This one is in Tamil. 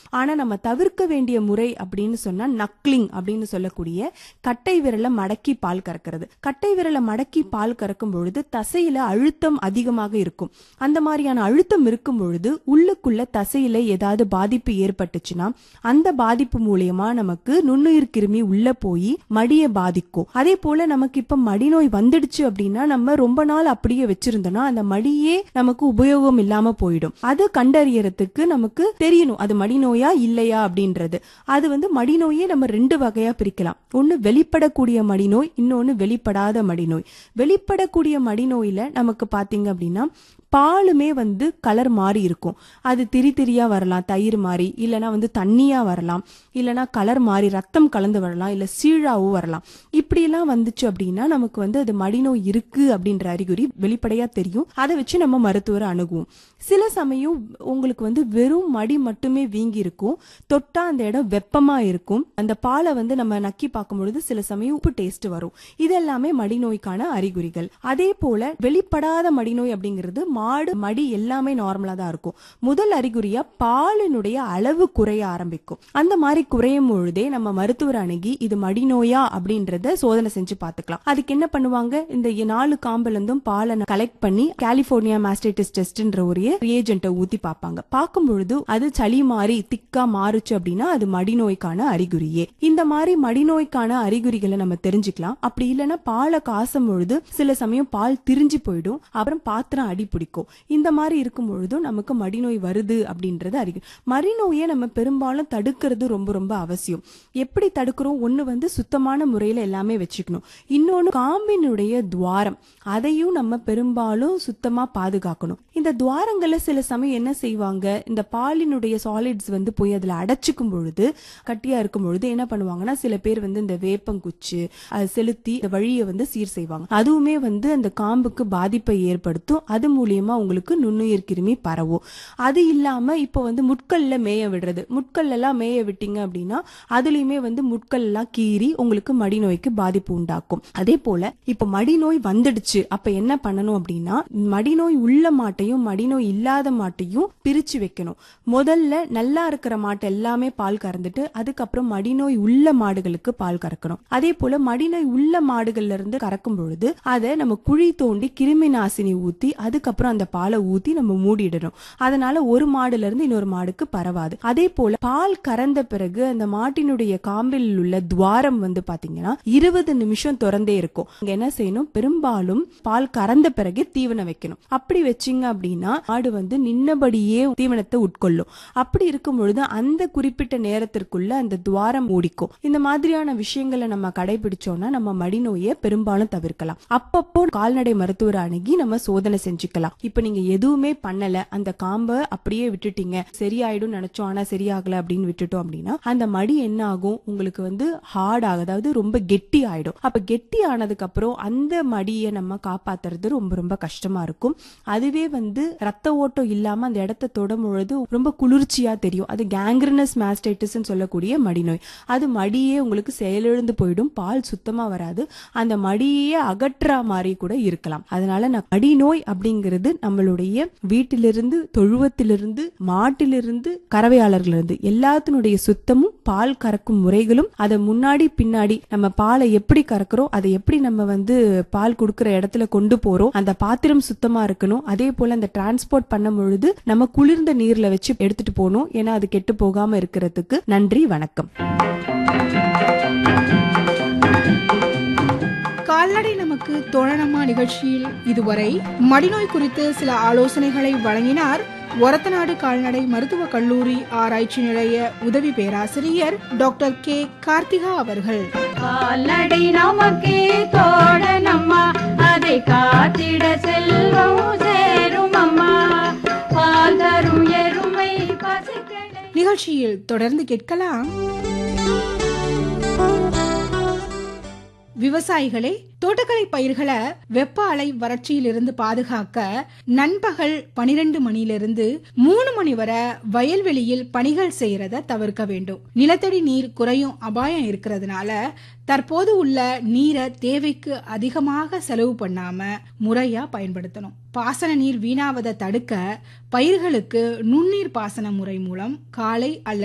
ஆனா நம்ம தவிர்க்க வேண்டிய முறை அப்படின்னு சொன்னா நக்லிங் அப்படின்னு சொல்லக்கூடிய கட்டை விரலை மடக்கி பால் கறக்கிறது கட்டை விரலை மடக்கி பால் கறக்கும் பொழுது தசையில அழுத்தம் அதிகமாக இருக்கும் அந்த மாதிரியான அழுத்தம் இருக்கும் பொழுது உள்ளுக்குள்ள தசையில ஏதாவது பாதிப்பு ஏற்பட்டுச்சுன்னா அந்த பாதிப்பு மூலியமா நமக்கு நுண்ணுயிர் கிருமி உள்ள போய் மடிய பாதிக்கும் அதே போல நமக்கு இப்ப மடிநோய் வந்துடுச்சு அப்படின்னா நம்ம ரொம்ப நாள் அப்படியே வச்சிருந்தோம்னா அந்த மடியே நமக்கு உபயோகம் இல்லாம போயிடும் அது கண்டறியறதுக்கு நமக்கு தெரியணும் அது மடிநோயா இல்லையா அப்படின்றது அது வந்து மடிநோயே நம்ம ரெண்டு வகையா பிரிக்கலாம் ஒன்னு வெளிப்படக்கூடிய மடிநோய் இன்னொன்னு வெளிப்படாத மடிநோய் வெளிப்படக்கூடிய மடிநோயில நமக்கு பாத்தீங்க அப்படின்னா பாலுமே வந்து கலர் மாறி இருக்கும் அது திரி திரியா வரலாம் தயிர் மாறி இல்லனா வந்து தண்ணியா வரலாம் இல்லனா கலர் மாறி ரத்தம் கலந்து வரலாம் இல்ல சீழாவும் வரலாம் இப்படி எல்லாம் வந்துச்சு அப்படின்னா நமக்கு வந்து அது மடிநோய் இருக்கு அப்படின்ற அறிகுறி வெளிப்படையா தெரியும் அதை வச்சு நம்ம மருத்துவரை அணுகுவோம் சில சமயம் உங்களுக்கு வந்து வெறும் மடி மட்டுமே வீங்கி இருக்கும் தொட்டா அந்த இடம் வெப்பமா இருக்கும் அந்த பாலை வந்து நம்ம நக்கி பார்க்கும் பொழுது சில சமயம் உப்பு டேஸ்ட் வரும் இதெல்லாமே மடிநோய்க்கான அறிகுறிகள் அதே போல வெளிப்படாத மடிநோய் அப்படிங்கிறது மாடு மடி எல்லாமே நார்மலா தான் இருக்கும் முதல் அறிகுறியா பாலினுடைய அளவு குறைய ஆரம்பிக்கும் அந்த மாதிரி குறையும் பொழுதே நம்ம மருத்துவர் அணுகி இது மடிநோயா அப்படின்றத சோதனை செஞ்சு பார்த்துக்கலாம் அதுக்கு என்ன பண்ணுவாங்க இந்த நாலு காம்புல இருந்தும் பாலை கலெக்ட் பண்ணி கலிபோர்னியா மாஸ்டைட்டிஸ் டெஸ்ட்ன்ற ஒரு ரியேஜென்ட்டை ஊத்தி பார்ப்பாங்க பார்க்கும் பொழுது அது சளி மாறி திக்கா மாறுச்சு அப்படின்னா அது மடிநோய்க்கான அறிகுறியே இந்த மாதிரி மடிநோய்க்கான அறிகுறிகளை நம்ம தெரிஞ்சுக்கலாம் அப்படி இல்லைன்னா பாலை காசும் பொழுது சில சமயம் பால் திரிஞ்சு போயிடும் அப்புறம் பாத்திரம் அடி பிடிக்கும் இந்த மாதிரி இருக்கும் பொழுதும் நமக்கு மடிநோய் வருது அப்படின்றது அறிகுறி மடிநோயை நம்ம பெரும்பாலும் தடுக்கிறது ரொம்ப ரொம்ப அவசியம் எப்படி தடுக்கிறோம் ஒண்ணு வந்து சுத்தமான முறையில எல்லாமே வச்சுக்கணும் இன்னொன்னு காம்பினுடைய துவாரம் அதையும் நம்ம பெரும்பாலும் சுத்தமா பாதுகாக்கணும் இந்த துவாரங்கள்ல சில சமயம் என்ன செய்வாங்க இந்த பாலினுடைய சாலிட்ஸ் வந்து போய் அதுல அடைச்சிக்கும் பொழுது கட்டியா இருக்கும் பொழுது என்ன பண்ணுவாங்கன்னா சில பேர் வந்து இந்த வேப்பங்குச்சு அது செலுத்தி இந்த வழியை வந்து சீர் செய்வாங்க அதுவுமே வந்து அந்த காம்புக்கு பாதிப்பை ஏற்படுத்தும் அது மூலியமா உங்களுக்கு நுண்ணுயிர் கிருமி பரவும் அது இல்லாம இப்போ வந்து முட்கல்ல மேய விடுறது முட்கல் எல்லாம் மேய விட்டீங்க அப்படின்னா அதுலயுமே வந்து முட்கள் எல்லாம் கீறி உங்களுக்கு மடிநோய்க்கு பாதிப்பு உண்டாக்கும் அதே போல இப்ப மடிநோய் வந்துடுச்சு அப்ப என்ன பண்ணணும் அப்படின்னா மடிநோய் உள்ள மாட்டையும் மடிநோய் இல்லாத மாட்டையும் பிரிச்சு வைக்கணும் முதல்ல நல்லா இருக்கிற மாட்டை எல்லாமே பால் கறந்துட்டு அதுக்கப்புறம் மடிநோய் உள்ள மாடுகளுக்கு பால் கறக்கணும் அதே போல மடிநோய் உள்ள மாடுகள்ல இருந்து கறக்கும் பொழுது அதை நம்ம குழி தோண்டி கிருமி நாசினி ஊத்தி அதுக்கப்புறம் அந்த பாலை ஊத்தி நம்ம மூடிடணும் அதனால ஒரு மாடுல இருந்து இன்னொரு மாடுக்கு பரவாது அதே போல பால் கறந்த பிறகு அந்த மாட்டினுடைய காம்பில் உள்ள துவாரம் வந்து பாத்தீங்கன்னா இருபது நிமிஷம் திறந்தே இருக்கும் அங்க என்ன செய்யணும் பெரும்பாலும் பால் கறந்த பிறகு தீவனம் வைக்கணும் அப்படி வச்சீங்க அப்படின்னா மாடு வந்து நின்னபடியே தீவனத்தை உட்கொள்ளும் அப்படி இருக்கும் பொழுது அந்த குறிப்பிட்ட நேரத்திற்குள்ள அந்த துவாரம் மூடிக்கும் இந்த மாதிரியான விஷயங்களை நம்ம கடைபிடிச்சோம்னா நம்ம மடிநோயை பெரும்பாலும் தவிர்க்கலாம் அப்பப்போ கால்நடை மருத்துவரை அணுகி நம்ம சோதனை செஞ்சுக்கலாம் இப்ப நீங்க எதுவுமே பண்ணல அந்த காம்பை அப்படியே விட்டுட்டீங்க சரியாயிடும் நினைச்சோம் ஆனா சரியாகல அப்படின்னு விட்டுட்டோம் அப்படின்னா அந்த மடி என்ன ஆகும் உங்களுக்கு வந்து ஹார்ட் ஆகும் அதாவது ரொம்ப கெட்டி ஆயிடும் அப்ப கெட்டி ஆனதுக்கு அப்புறம் அந்த மடியை நம்ம காப்பாத்துறது ரொம்ப ரொம்ப கஷ்டமா இருக்கும் அதுவே வந்து ரத்த ஓட்டம் இல்லாம அந்த இடத்த தொடும் பொழுது ரொம்ப குளிர்ச்சியா தெரியும் அது கேங்க்ரினஸ் மாஸ்டைட்டிஸ் சொல்லக்கூடிய மடிநோய் அது மடியே உங்களுக்கு செயலிழந்து போயிடும் பால் சுத்தமா வராது அந்த மடியே அகற்றா மாதிரி கூட இருக்கலாம் அதனால நான் மடிநோய் அப்படிங்கிறது நம்மளுடைய வீட்டிலிருந்து தொழுவத்திலிருந்து மாட்டிலிருந்து கறவையாளர்களிருந்து எல்லாத்தினுடைய சுத்தமும் பால் கறக்கும் முறைகளும் அதை முன்னாடி பின்னாடி நம்ம பாலை எப்படி கறக்குறோம் அதை எப்படி நம்ம வந்து பால் கொடுக்கிற இடத்துல கொண்டு போறோம் அந்த பாத்திரம் சுத்தமா இருக்கணும் அதே போல அந்த டிரான்ஸ்போர்ட் பண்ணும் பொழுது நம்ம குளிர்ந்த நீர்ல வச்சு எடுத்துட்டு போகணும் ஏன்னா அது கெட்டு போகாம இருக்கிறதுக்கு நன்றி வணக்கம் கால்நடை நமக்கு தோழனமா நிகழ்ச்சியில் இதுவரை மடிநோய் குறித்து சில ஆலோசனைகளை வழங்கினார் ஒரத்தநாடு கால்நடை மருத்துவக் கல்லூரி ஆராய்ச்சி நிலைய உதவி பேராசிரியர் டாக்டர் கே கார்த்திகா அவர்கள் கால்நடை நமக்கே தோழனம்மா அதை காத்திட செல்வம் சேரும் அம்மா பால் தரும் எருமை பசுக்களை நிகழ்ச்சியில் தொடர்ந்து கேட்கலாம் விவசாயிகளே தோட்டக்கலை பயிர்களை வெப்ப அலை வறட்சியிலிருந்து பாதுகாக்க நண்பகல் பனிரெண்டு மணியிலிருந்து மூணு மணி வரை வயல்வெளியில் பணிகள் செய்யறத தவிர்க்க வேண்டும் நிலத்தடி நீர் குறையும் அபாயம் இருக்கிறதுனால தற்போது உள்ள நீரை தேவைக்கு அதிகமாக செலவு பண்ணாம முறையா பயன்படுத்தணும் பாசன நீர் வீணாவதை தடுக்க பயிர்களுக்கு நுண்ணீர் பாசன முறை மூலம் காலை அல்லது